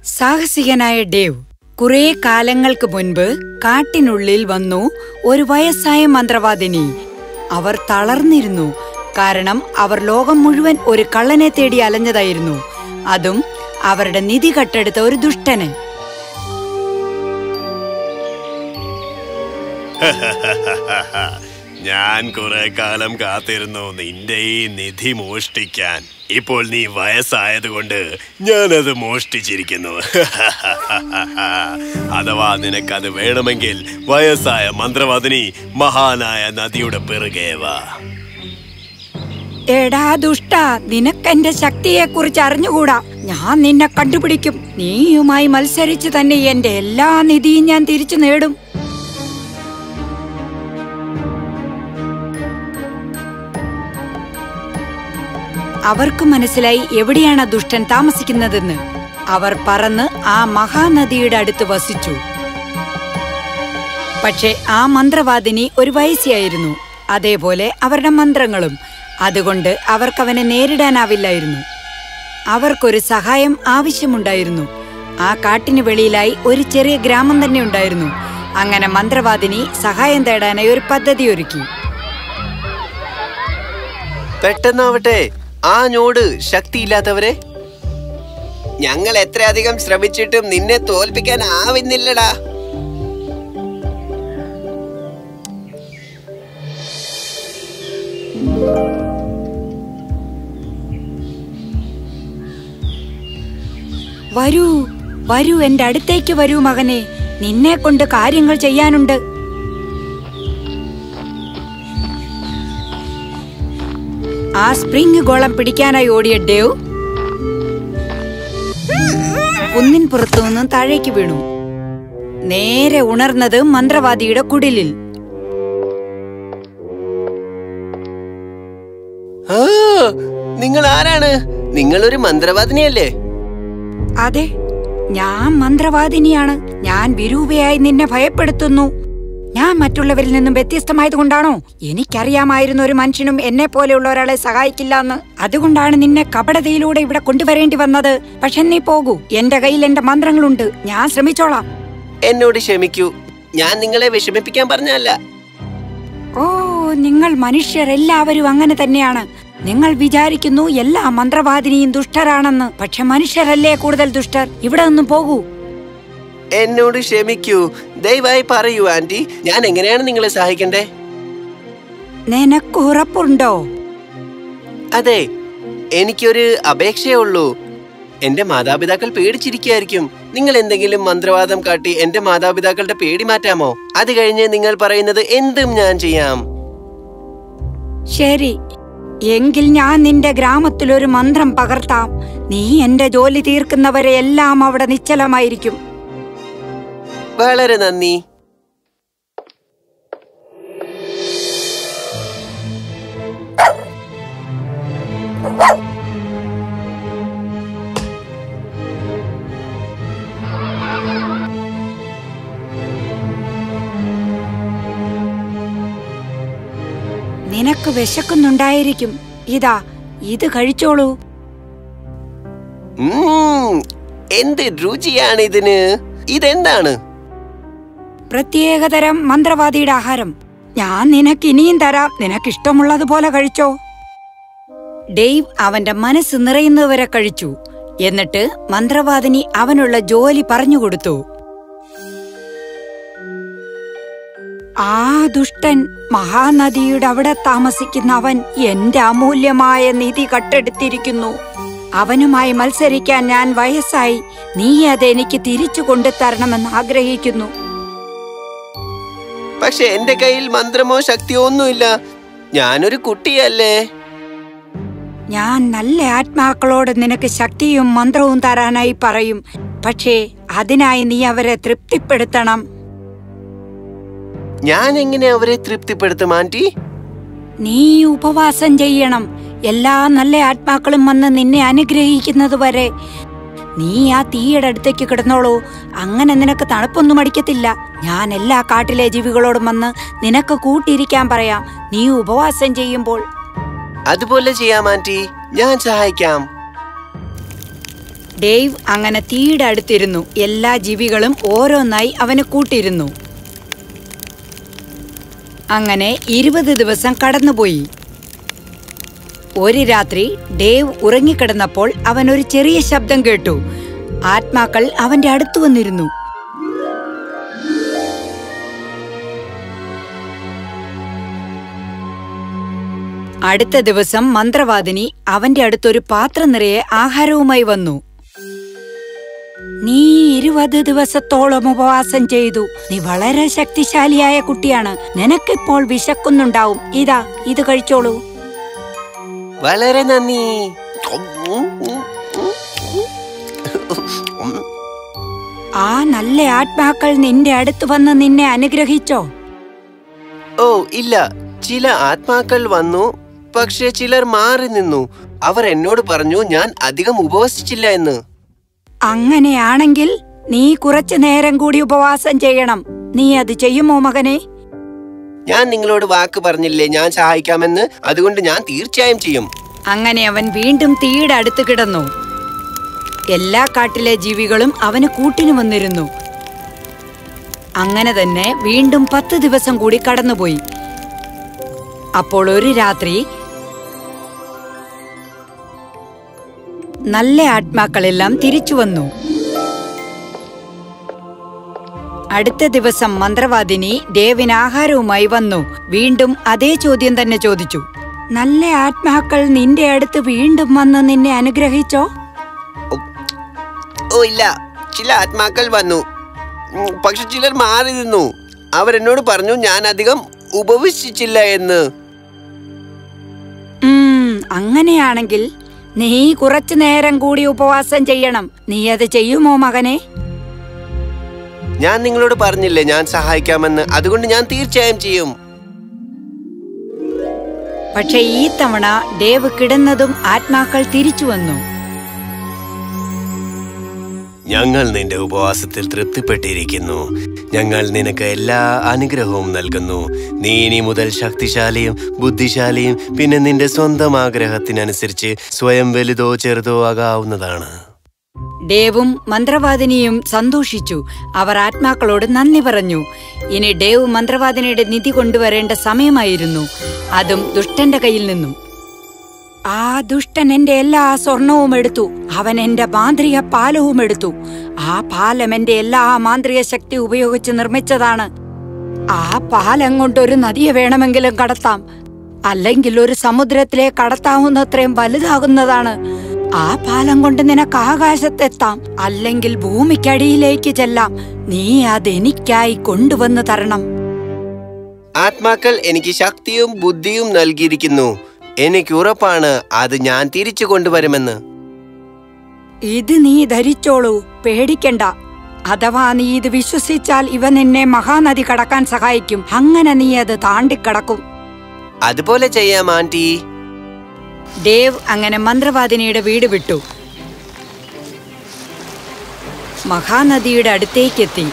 സാഹസികനായ Dave കുറെ കാലങ്ങൾക്ക് മുൻപ് കാട്ടിനുള്ളിൽ വന്നു ഒരു വയസ്സായ മന്ത്രവാദിനി അവർ തളർന്നിരുന്നു കാരണം അവർ ലോകം മുഴുവൻ ഒരു കള്ളനെ തേടി അലഞ്ഞതായിരുന്നു അതും അവരുടെ നിധി കട്ടെടുത്ത ഒരു ദുഷ്ടന് ഞാൻ കുറെ കാലം കാത്തിരുന്നു നിന്റെ ഈ നിധി മോഷ്ടിക്കാൻ ഇപ്പോൾ നീ വയസ്സായതുകൊണ്ട് ഞാനത് മോഷ്ടിച്ചിരിക്കുന്നു അഥവാ നിനക്കത് വേണമെങ്കിൽ വയസ്സായ മന്ത്രവാദിനി മഹാനായ നദിയുടെ പിറകെ വാ എടാ ദുഷ്ട നിനക്കെന്റെ ശക്തിയെക്കുറിച്ച് അറിഞ്ഞുകൂടാ ഞാൻ നിന്നെ കണ്ടുപിടിക്കും നീയുമായി മത്സരിച്ച് തന്നെ എന്റെ എല്ലാ നിധിയും ഞാൻ തിരിച്ചു നേടും അവർക്ക് മനസ്സിലായി എവിടെയാണ് ആ ദുഷ്ടൻ താമസിക്കുന്നതെന്ന് അവർ പറന്ന് ആ മഹാനദിയുടെ അടുത്ത് വസിച്ചു പക്ഷേ ആ മന്ത്രവാദിനി ഒരു വയസ്സിയായിരുന്നു അതേപോലെ അവരുടെ മന്ത്രങ്ങളും അതുകൊണ്ട് അവർക്കവനെ നേരിടാനാവില്ലായിരുന്നു അവർക്കൊരു സഹായം ആവശ്യമുണ്ടായിരുന്നു ആ കാട്ടിന് വെളിയിലായി ഒരു ചെറിയ ഗ്രാമം തന്നെ ഉണ്ടായിരുന്നു അങ്ങനെ മന്ത്രവാദിനി സഹായം തേടാനായി ഒരു പദ്ധതി ഒരുക്കി പെട്ടെന്നാവട്ടെ ആ ഞോട് ശക്തിയില്ലാത്തവരെ ഞങ്ങൾ എത്രയധികം ശ്രമിച്ചിട്ടും നിന്നെ തോൽപ്പിക്കാൻ ആവുന്നില്ലടാ വരൂ വരൂ എന്റെ അടുത്തേക്ക് വരൂ മകനെ നിന്നെ കൊണ്ട് കാര്യങ്ങൾ ചെയ്യാനുണ്ട് ആ സ്പ്രിംഗ് ഗോളം പിടിക്കാനായി ഓടിയ ഡേവ് കുന്നിൻ പുറത്തു നിന്നും താഴേക്ക് വീണു നേരെ ഉണർന്നത് മന്ത്രവാദിയുടെ കുടിലിൽ ആ, നിങ്ങൾ ആരാണ് നിങ്ങൾ ഒരു മന്ത്രവാദിനിയല്ലേ അതെ ഞാൻ മന്ത്രവാദിനിയാണ് ഞാൻ വിരൂപയായി നിന്നെ ഭയപ്പെടുത്തുന്നു ഞാൻ മറ്റുള്ളവരിൽ നിന്നും വ്യത്യസ്തമായതുകൊണ്ടാണോ എനിക്കറിയാമായിരുന്ന ഒരു മനുഷ്യനും എന്നെ പോലെയുള്ള ഒരാളെ സഹായിക്കില്ല എന്ന് അതുകൊണ്ടാണ് നിന്നെ കപടതയിലൂടെ ഇവിടെ കൊണ്ടുവരേണ്ടി വന്നത് പക്ഷെ നീ പോകൂ എന്റെ കയ്യിൽ എന്റെ മന്ത്രങ്ങളുണ്ട് ഞാൻ ശ്രമിച്ചോളാം എന്നോട് ക്ഷമിക്കൂ ഞാൻ നിങ്ങളെ വിഷമിപ്പിക്കാൻ പറഞ്ഞല്ല ഓ നിങ്ങൾ മനുഷ്യരെല്ലാവരും അങ്ങനെ തന്നെയാണ് നിങ്ങൾ വിചാരിക്കുന്നു എല്ലാ മന്ത്രവാദിനിയും ദുഷ്ടരാണെന്ന് പക്ഷെ മനുഷ്യരല്ലേ കൂടുതൽ ദുഷ്ടർ ഇവിടെ നിന്നും പോകൂ എന്നോട് ക്ഷമിക്കൂ ദയവായി പറയൂ ആന്റി ഞാൻ എങ്ങനെയാണ് നിങ്ങളെ സഹായിക്കണ്ടേ നിനക്ക് ഉറപ്പുണ്ടോ അതെ എനിക്കൊരു അപേക്ഷയേ ഉള്ളൂ എന്റെ മാതാപിതാക്കൾ പേടിച്ചിരിക്കുകയായിരിക്കും നിങ്ങൾ എന്തെങ്കിലും മന്ത്രവാദം കാട്ടി എന്റെ മാതാപിതാക്കളുടെ പേടി മാറ്റാമോ അത് കഴിഞ്ഞ് നിങ്ങൾ പറയുന്നത് എന്തും ഞാൻ ചെയ്യാം ശരി എങ്കിൽ ഞാൻ നിന്റെ ഗ്രാമത്തിൽ ഒരു മന്ത്രം പകർത്താം നീ എന്റെ ജോലി തീർക്കുന്നവരെ എല്ലാം അവിടെ നിശ്ചലമായിരിക്കും വളരെ നന്ദി നിനക്ക് വിശക്കുന്നുണ്ടായിരിക്കും ഇതാ ഇത് കഴിച്ചോളൂ ഉം, എന്ത് രുചിയാണ് ഇതിന് ഇതെന്താണ് പ്രത്യേകതരം മന്ത്രവാദിയുടെ ആഹാരം ഞാൻ നിനക്ക് ഇനിയും തരാം നിനക്ക് ഇഷ്ടമുള്ളതുപോലെ കഴിച്ചോ ഡെയ്വ് അവന്റെ മനസ്സ് നിറയുന്നവരെ കഴിച്ചു എന്നിട്ട് മന്ത്രവാദിനി അവനുള്ള ജോലി പറഞ്ഞുകൊടുത്തു ആ ദുഷ്ടൻ മഹാനദിയുടെ അവിടെ താമസിക്കുന്ന അവൻ എന്റെ അമൂല്യമായ നിധി കട്ടെടുത്തിരിക്കുന്നു അവനുമായി മത്സരിക്കാൻ ഞാൻ വയസ്സായി നീ അത് എനിക്ക് തിരിച്ചു കൊണ്ടുതരണമെന്ന് ആഗ്രഹിക്കുന്നു പക്ഷെ എന്റെ കയ്യിൽ മന്ത്രമോ ശക്തിയോ ഒന്നുമില്ല ഞാനൊരു കുട്ടിയല്ലേ ഞാൻ നല്ല ആത്മാക്കളോട് നിനക്ക് ശക്തിയും മന്ത്രവും തരാനായി പറയും പക്ഷേ അതിനായി നീ അവരെ തൃപ്തിപ്പെടുത്തണം ഞാൻ എങ്ങനെ അവരെ തൃപ്തിപ്പെടുത്തും ആന്റി നീ ഉപവാസം ചെയ്യണം എല്ലാ നല്ല ആത്മാക്കളും വന്ന് നിന്നെ അനുഗ്രഹിക്കുന്നത് വരെ നീ ആ തീയുടെ അടുത്തേക്ക് കിടന്നോളൂ അങ്ങനെ നിനക്ക് തണുപ്പൊന്നും അടിക്കത്തില്ല ഞാൻ എല്ലാ കാട്ടിലെ ജീവികളോടും വന്ന് നിനക്ക് കൂട്ടിയിരിക്കാൻ പറയാം നീ ഉപവാസം ചെയ്യുമ്പോൾ അതുപോലെ ചെയ്യാം ആന്റി ഞാൻ സഹായിക്കാം ഡേവ് അങ്ങനെ തീയുടെ അടുത്തിരുന്നു എല്ലാ ജീവികളും ഓരോന്നായി അവന് കൂട്ടിയിരുന്നു അങ്ങനെ ഇരുപത് ദിവസം കടന്നുപോയി ഒരു രാത്രി ഡേവ് ഉറങ്ങിക്കിടന്നപ്പോൾ അവൻ ഒരു ചെറിയ ശബ്ദം കേട്ടു ആത്മാക്കൾ അവന്റെ അടുത്തു വന്നിരുന്നു അടുത്ത ദിവസം മന്ത്രവാദിനി അവന്റെ അടുത്തൊരു പാത്രം നിറയെ ആഹാരവുമായി വന്നു നീ ഇരുപത് ദിവസത്തോളം ഉപവാസം ചെയ്തു നീ വളരെ ശക്തിശാലിയായ കുട്ടിയാണ് നിനക്കിപ്പോൾ വിശക്കുന്നുണ്ടാവും ഇതാ ഇത് കഴിച്ചോളൂ വളരെ നന്ദി ആ നല്ല ആത്മാക്കൾ നിന്റെ അടുത്ത് വന്ന് നിന്നെ അനുഗ്രഹിച്ചോ ഓ ഇല്ല ചില ആത്മാക്കൾ വന്നു പക്ഷെ ചിലർ മാറി നിന്നു അവർ എന്നോട് പറഞ്ഞു ഞാൻ അധികം ഉപവസിച്ചില്ല എന്ന് അങ്ങനെയാണെങ്കിൽ നീ കുറച്ചു നേരം കൂടി ഉപവാസം ചെയ്യണം നീ അത് ചെയ്യുമോ മകനെ ഞാൻ നിങ്ങളോട് വാക്ക് പറഞ്ഞില്ലേ ഞാൻ സഹായിക്കാമെന്ന് അതുകൊണ്ട് ഞാൻ തീർച്ചയായും ചെയ്യും അങ്ങനെ അവൻ വീണ്ടും തീയുടെ അടുത്ത് കിടന്നു എല്ലാ കാട്ടിലെ ജീവികളും അവന് കൂട്ടിനു വന്നിരുന്നു അങ്ങനെ തന്നെ വീണ്ടും പത്ത് ദിവസം കൂടി കടന്നുപോയി അപ്പോൾ ഒരു രാത്രി നല്ല ആത്മാക്കളെല്ലാം തിരിച്ചു വന്നു അടുത്ത ദിവസം മന്ത്രവാദിനി ദേവിന് ആഹാരവുമായി വന്നു വീണ്ടും അതേ ചോദ്യം തന്നെ ചോദിച്ചു നല്ല ആത്മാക്കൾ നിന്റെ അടുത്ത് വീണ്ടും വന്ന് നിന്നെ അനുഗ്രഹിച്ചോ ഓ ഇല്ല ചില ആത്മാക്കൾ വന്നു ഉം, പക്ഷെ ചിലർ മാറി നിന്നു അവരെന്നോട് പറഞ്ഞു ഞാൻ അധികം ഉപവസിച്ചില്ല എന്ന് ഉം, അങ്ങനെയാണെങ്കിൽ നീ കുറച്ചു നേരം കൂടി ഉപവാസം ചെയ്യണം നീ അത് ചെയ്യുമോ മകനെ ഞാൻ നിങ്ങളോട് പറഞ്ഞില്ലേ ഞാൻ സഹായിക്കാമെന്ന് അതുകൊണ്ട് ഞാൻ തീർച്ചയായും ചെയ്യും പക്ഷെ ഈ തവണ ദേവ് കിടന്നതും ആത്മാക്കൾ തിരിച്ചു വന്നു ഞങ്ങൾ നിന്റെ ഉപവാസത്തിൽ തൃപ്തിപ്പെട്ടിരിക്കുന്നു ഞങ്ങൾ നിനക്ക് എല്ലാ അനുഗ്രഹവും നൽകുന്നു നീ ഇനി മുതൽ ശക്തിശാലിയും ബുദ്ധിശാലിയും പിന്നെ നിന്റെ സ്വന്തം ആഗ്രഹത്തിനനുസരിച്ച് സ്വയം വലുതോ ചെറുതോ ആകാവുന്നതാണ് ഡേവും മന്ത്രവാദിനിയും സന്തോഷിച്ചു അവർ ആത്മാക്കളോട് നന്ദി പറഞ്ഞു ഇനി ഡേവ് മന്ത്രവാദിനിയുടെ നിധി കൊണ്ടുവരേണ്ട സമയമായിരുന്നു അതും ദുഷ്ടന്റെ കയ്യിൽ നിന്നും ആ ദുഷ്ടൻ എന്റെ എല്ലാ സ്വർണവും എടുത്തു അവൻ എന്റെ മാന്ത്രിക പാലവും എടുത്തു ആ പാലം എന്റെ എല്ലാ മാന്ത്രിക ശക്തി ഉപയോഗിച്ച് നിർമ്മിച്ചതാണ് ആ പാലം കൊണ്ട് ഒരു നദിയെ വേണമെങ്കിലും കടത്താം അല്ലെങ്കിൽ ഒരു സമുദ്രത്തിലെ കടത്താവുന്നത്രയും വലുതാകുന്നതാണ് ആ പാലം കൊണ്ട് നിനക്ക് ആകാശത്തെത്താം അല്ലെങ്കിൽ ഭൂമിക്കടിയിലേക്ക് ചെല്ലാം നീ അതെനിക്കായി കൊണ്ടുവന്ന് തരണം ആത്മാക്കൾ എനിക്ക് ശക്തിയും ബുദ്ധിയും നൽകിയിരിക്കുന്നു എനിക്ക് ഉറപ്പാണ് അത് ഞാൻ തിരിച്ചു കൊണ്ടുവരുമെന്ന് ഇത് നീ ധരിച്ചോളൂ പേടിക്കണ്ട അഥവാ നീ ഇത് വിശ്വസിച്ചാൽ ഇവ നിന്നെ മഹാനദി കടക്കാൻ സഹായിക്കും അങ്ങനെ നീ അത് താണ്ടിക്കടക്കും അതുപോലെ ചെയ്യാം ആന്റി ദേവ് അങ്ങനെ മന്ത്രവാദിനിയുടെ വീട് വിട്ടു മഹാനദിയുടെ അടുത്തേക്കെത്തി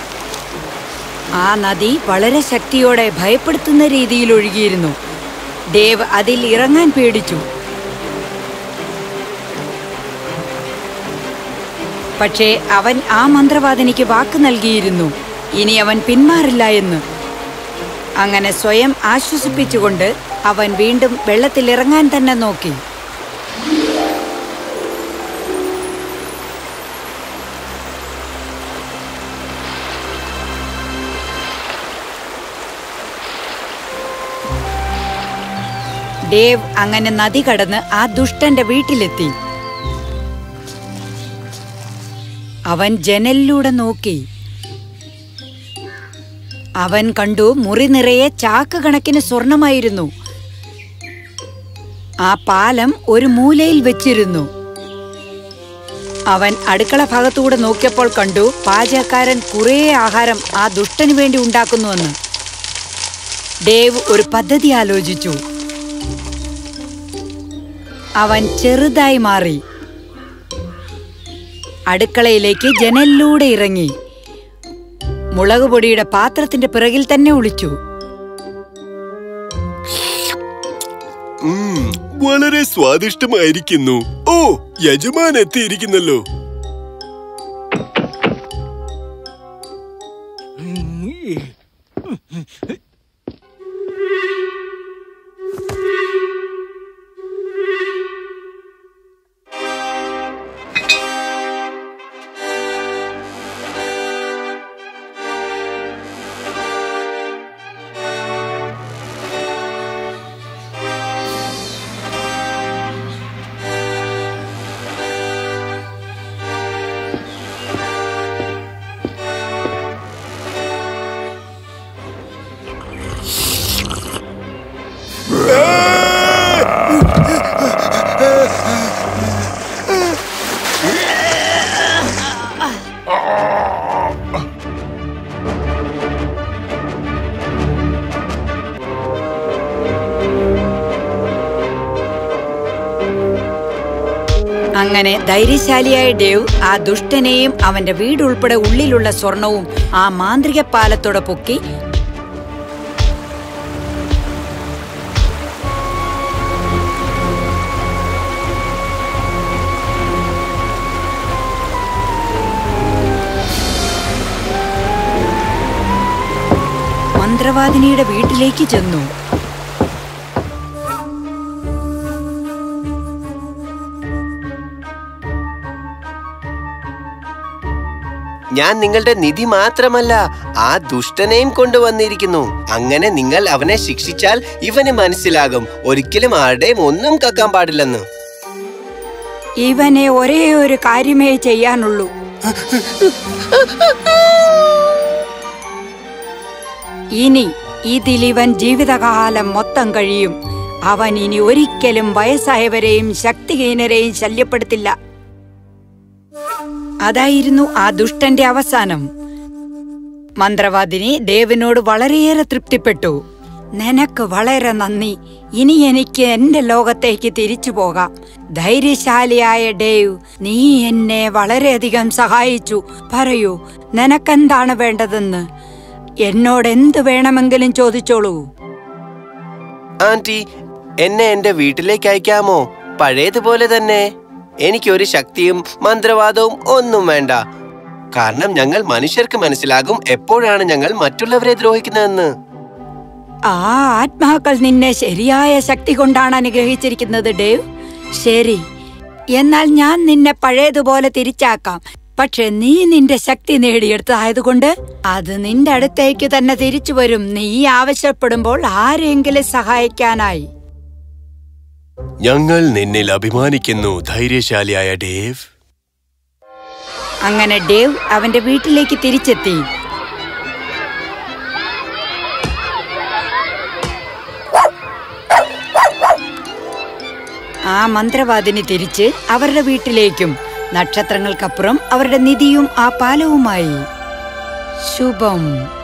ആ നദി വളരെ ശക്തിയോടെ ഭയപ്പെടുത്തുന്ന രീതിയിൽ ഒഴുകിയിരുന്നു ദേവ് അതിൽ ഇറങ്ങാൻ പേടിച്ചു പക്ഷേ അവൻ ആ മന്ത്രവാദിനിക്ക് വാക്ക് നൽകിയിരുന്നു ഇനി അവൻ പിന്മാറില്ല എന്ന് അങ്ങനെ സ്വയം ആശ്വസിപ്പിച്ചുകൊണ്ട് അവൻ വീണ്ടും വെള്ളത്തിൽ ഇറങ്ങാൻ തന്നെ നോക്കി ഡേവ് അങ്ങനെ നദി കടന്ന് ആ ദുഷ്ടന്റെ വീട്ടിലെത്തി അവൻ ജനലിലൂടെ നോക്കി അവൻ കണ്ടു മുറി നിറയെ ചാക്ക് കണക്കിന് സ്വർണമായിരുന്നു ആ പാലം ഒരു മൂലയിൽ വെച്ചിരുന്നു അവൻ അടുക്കള ഭാഗത്തൂടെ നോക്കിയപ്പോൾ കണ്ടു പാചകക്കാരൻ കുറേ ആഹാരം ആ ദുഷ്ടന് വേണ്ടി ഉണ്ടാക്കുന്നുവെന്ന് ഡേവ് ഒരു പദ്ധതി ആലോചിച്ചു അവൻ ചെറുതായി മാറി അടുക്കളയിലേക്ക് ജനലിലൂടെ ഇറങ്ങി മുളക് പൊടിയുടെ പാത്രത്തിന്റെ പിറകിൽ തന്നെ ഒളിച്ചു ഉം, വളരെ സ്വാദിഷ്ടമായിരിക്കുന്നു ഓ യജമാൻ എത്തിയിരിക്കുന്നല്ലോ അങ്ങനെ ധൈര്യശാലിയായ ഡേവ് ആ ദുഷ്ടനെയും അവന്റെ വീടുൾപ്പെടെ ഉള്ളിലുള്ള സ്വർണവും ആ മാന്ത്രിക പാലത്തോടെ പൊക്കി മന്ത്രവാദിനിയുടെ വീട്ടിലേക്ക് ചെന്നു ഞാൻ നിങ്ങളുടെ നിധി മാത്രമല്ല ആ ദുഷ്ടനെയും കൊണ്ടുവന്നിരിക്കുന്നു അങ്ങനെ നിങ്ങൾ അവനെ ശിക്ഷിച്ചാൽ ഇവന് മനസ്സിലാകും ഒരിക്കലും ആരുടെയും ഒന്നും കക്കാൻ പാടില്ലെന്ന് ഇവനെ ഒരേ ഒരു കാര്യമേ ചെയ്യാനുള്ളൂ ഇനി ഇതിലിവൻ ജീവിതകാലം മൊത്തം കഴിയും അവൻ ഇനി ഒരിക്കലും വയസ്സായവരെയും ശക്തിഹീനരെയും ശല്യപ്പെടുത്തില്ല അതായിരുന്നു ആ ദുഷ്ടന്റെ അവസാനം മന്ത്രവാദിനി ദേവിനോട് വളരെയേറെ തൃപ്തിപ്പെട്ടു നിനക്ക് വളരെ നന്ദി ഇനി എനിക്ക് എന്റെ ലോകത്തേക്ക് തിരിച്ചു പോകാം ധൈര്യശാലിയായ ഡേവ് നീ എന്നെ വളരെയധികം സഹായിച്ചു പറയൂ നിനക്കെന്താണ് വേണ്ടതെന്ന് എന്നോട് എന്ത് വേണമെങ്കിലും ചോദിച്ചോളൂ ആന്റി എന്നെ എന്റെ വീട്ടിലേക്ക് അയക്കാമോ പഴയതുപോലെ തന്നെ എനിക്കൊരു ശക്തിയും മന്ത്രവാദവും ഒന്നും വേണ്ട കാരണം ഞങ്ങൾ മനുഷ്യർക്ക് മനസ്സിലാകും എപ്പോഴാണ് ഞങ്ങൾ മറ്റുള്ളവരെ ദ്രോഹിക്കുന്നതെന്ന് ആ ആത്മാക്കൾ നിന്നെ ശരിയായ ശക്തി കൊണ്ടാണ് അനുഗ്രഹിച്ചിരിക്കുന്നത് ഡേവ് ശരി എന്നാൽ ഞാൻ നിന്നെ പഴയതുപോലെ തിരിച്ചാക്കാം പക്ഷെ നീ നിന്റെ ശക്തി നേടിയെടുത്തതായതുകൊണ്ട് അത് നിന്റെ അടുത്തേക്ക് തന്നെ തിരിച്ചു വരും നീ ആവശ്യപ്പെടുമ്പോൾ ആരെങ്കിലും സഹായിക്കാനായി ഞങ്ങൾ നിന്നിൽ അഭിമാനിക്കുന്നു ധൈര്യശാലിയായ ഡേവ് അങ്ങനെ ഡേവ് അവന്റെ വീട്ടിലേക്ക് തിരിച്ചെത്തി ആ മന്ത്രവാദിനി തിരിച്ച് അവരുടെ വീട്ടിലേക്കും നക്ഷത്രങ്ങൾക്കപ്പുറം അവരുടെ നിധിയും ആ പാലവുമായി ശുഭം